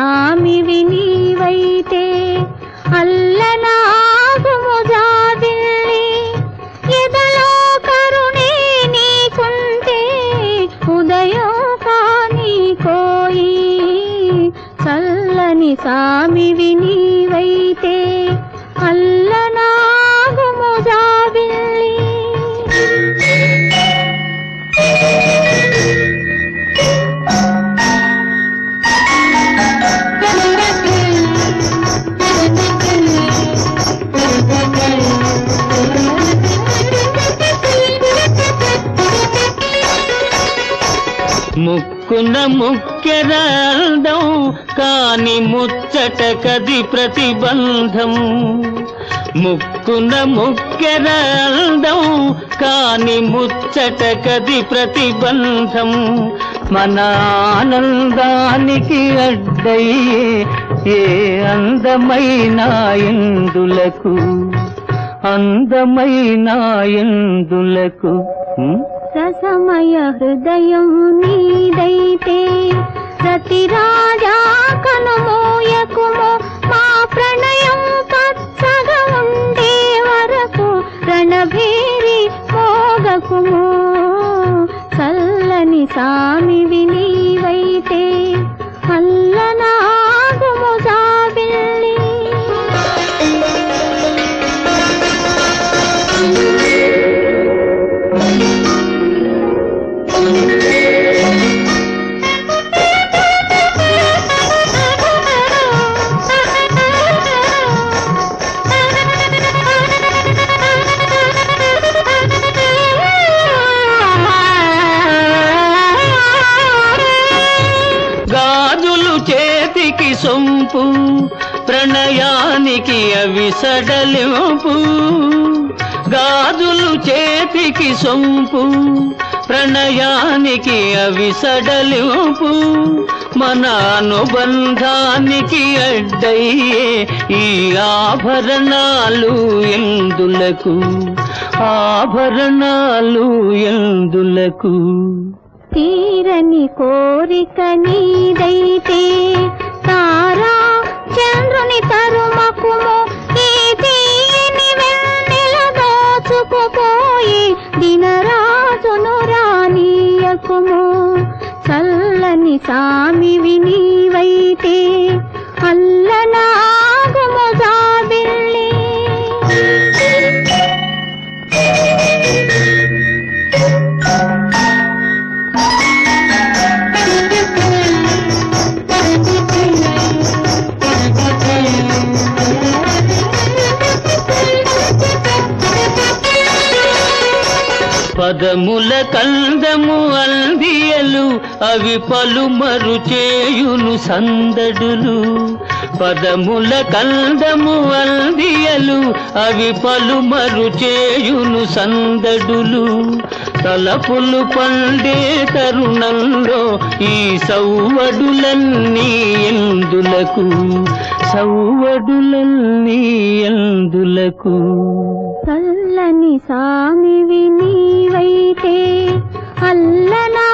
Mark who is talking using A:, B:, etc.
A: సామివి నీవైతే అల్లనాగుము జాబిల్లి ఎదలో కరుణే నీకుంటే ఉదయం కాని కోయి చల్లని సామివి నీవైతే అల్లనాగుము జాబిల్లి
B: ముక్కున ముక్కెరాల్దం కాని ముచ్చట కది ప్రతిబంధం ముక్కున ముక్కెరాల్దం కాని ముచ్చట కది ప్రతిబంధం మన ఆనందానికి అడ్డయ్యే ఏ అందమైన ఇందులకు అందమైన ఇందులకు హ్మ్?
A: రసమయ హృదయం నీదైతే ప్రతి రాజా కనుమోయకుము మా ప్రణయం పచ్చగా ఉండే వరకు రణభేరి మోగకుము చల్లని సామివి నీవైతే అల్లనాగుము జాబిల్లి
B: గాజులు చేతికి సొంపు ప్రణయానికి అవి సడలింపు గాజులు చేతికి సొంపు ప్రణయానికి అవి సడలింపు మన అనుబంధానికి అడ్డయ్యే ఈ ఆభరణాలు ఎందులకు ఆభరణాలు ఎందులకు
A: తీరని కోరిక నీదైతే తారా చంద్రుని తరుమకుము ఈ తీయని వెన్నెల దోచుకుపోయి దినరాజును రానీయకుము చల్లని సామివి నీవైతే అల్లనాగుము జాబిల్లి
B: పదముల కందము అందియలు అవి పలుమరు చేయును సందడులు పదముల కందము అందియలు అవి పలుమరు చేయును సందడులు తలపులు పండే తరుణంలో ఈ సౌవడులన్నీ ఎందులకు సౌవడులన్నీ ఎందులకు
A: చల్లని సామివి నీవైతే అల్లనా